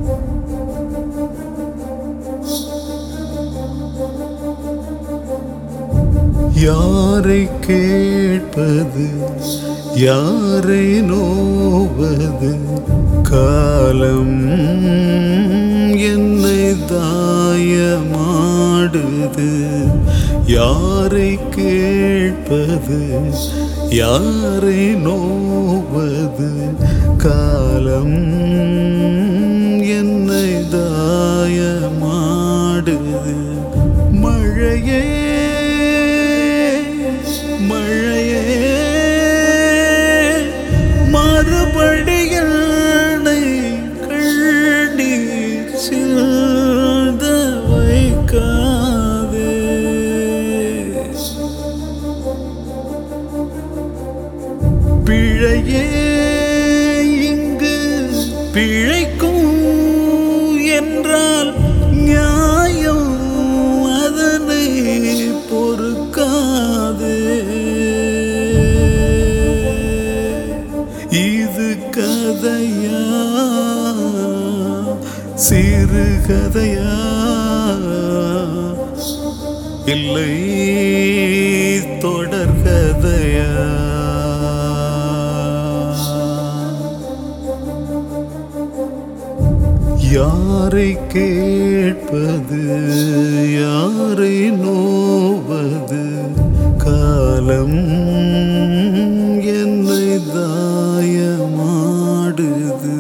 யாரை கேட்பது யாரை நோவது காலம் என்னை தாயமாடுது யாரை கேட்பது யாரை நோவது காலம் என்னை தாயமாடுது மழையே மழையே மறுபடியும் என்னை கண்ணீர் சிந்த வைக்காதே பிழையே இங்கு பிழைக்கும் என்றால் நியாயம் அதனை பொறுக்காதே இது கதையா சிறு கதையா இல்லை தொடர்கதையா யாரை கேட்பது யாரை நோவது காலம் என்னை தாயமாடுது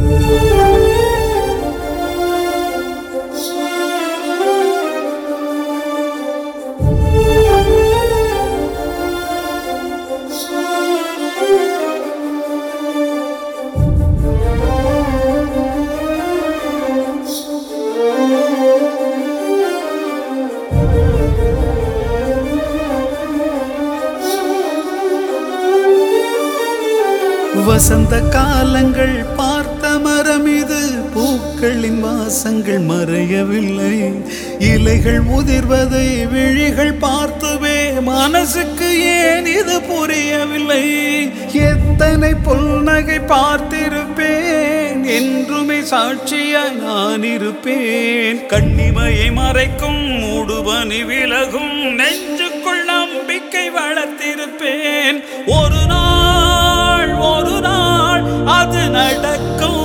வசந்த காலங்கள் பார்த்த மரம் இது பூக்களின் வாசங்கள் மறையவில்லை இலைகள் உதிர்வதை விழிகள் பார்த்துவே மனசுக்கு ஏன் இது புரியவில்லை எத்தனை புல்நகை பார்த்திருப்பேன் என்றுமே சாட்சியாய் நான் இருப்பேன் கண்ணிமையை மறைக்கும் மூடுபனி விலகும் நெஞ்சுக்குள் நம்பிக்கை வளர்த்திருப்பேன் ஒரு நாள் ஒரு நாள் அது நடக்கும்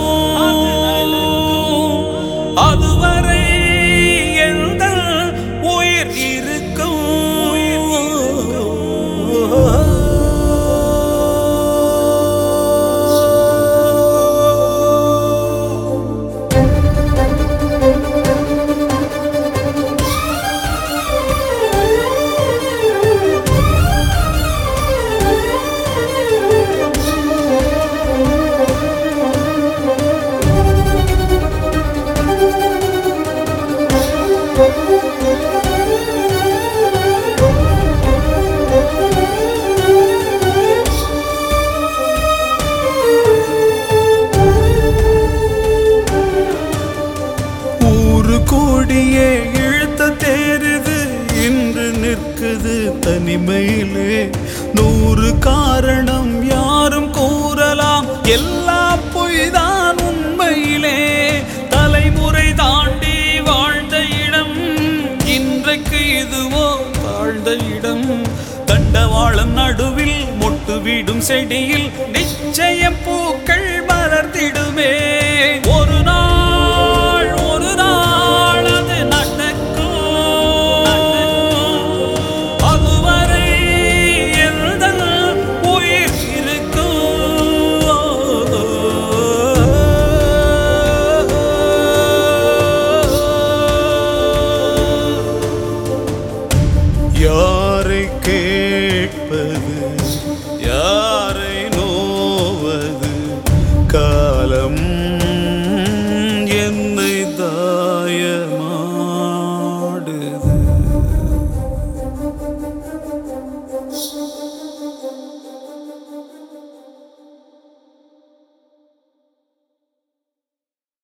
அதுவரை எந்த உயிர் இருக்கும் ஊரு கூடியே இழுத்த தேருது இன்று நிற்குது தனிமையிலே நூறு காரணம் யாரும் கூறலாம் எல்லாம் பொய்தான் உண்மையிலே தலைமுறை தாண்டி வாழ்ந்த இடம் இன்றைக்கு இதுவோ தாழ்ந்த இடம் தண்டவாளம் நடுவில் மொட்டு விடும் செடியில் நிச்சயம் பூக்கள் மலர்ந்திடுமே ஒரு நாள் ஒரு நாள் அது நடக்கும் அதுவரை எந்த உயிர் இருக்கும் யாரை கேட்பது